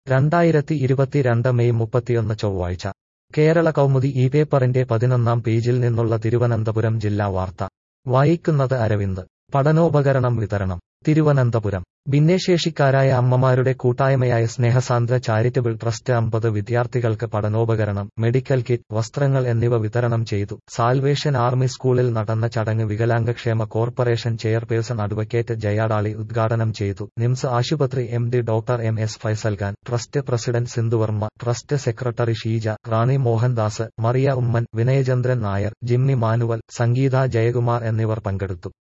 രണ്ടായിരത്തി ഇരുപത്തിരണ്ട് മെയ് മുപ്പത്തിയൊന്ന് ചൊവ്വാഴ്ച കേരള കൗമുദി ഈ പേപ്പറിന്റെ പതിനൊന്നാം പേജിൽ നിന്നുള്ള തിരുവനന്തപുരം ജില്ലാ വാർത്ത വായിക്കുന്നത് അരവിന്ദ് പഠനോപകരണം വിതരണം തിരുവനന്തപുരം ഭിന്നശേഷിക്കാരായ അമ്മമാരുടെ കൂട്ടായ്മയായ സ്നേഹസാന്ദ്ര ചാരിറ്റബിൾ ട്രസ്റ്റ് അമ്പത് വിദ്യാർത്ഥികൾക്ക് പഠനോപകരണം മെഡിക്കൽ കിറ്റ് വസ്ത്രങ്ങൾ എന്നിവ വിതരണം ചെയ്തു സാൽവേഷൻ ആർമി സ്കൂളിൽ നടന്ന ചടങ്ങ് വികലാംഗക്ഷേമ കോർപ്പറേഷൻ ചെയർപേഴ്സൺ അഡ്വക്കേറ്റ് ജയാടാളി ഉദ്ഘാടനം ചെയ്തു നിംസ് ആശുപത്രി M D doctor M S Faisal Khan trust president Sindhu Varma trust secretary Sheeja Rani Mohandas Mariya Oommen Vinayachandran Nair Jimmy Manuel Sangeetha Jayakumar എന്നിവർ പങ്കെടുത്തു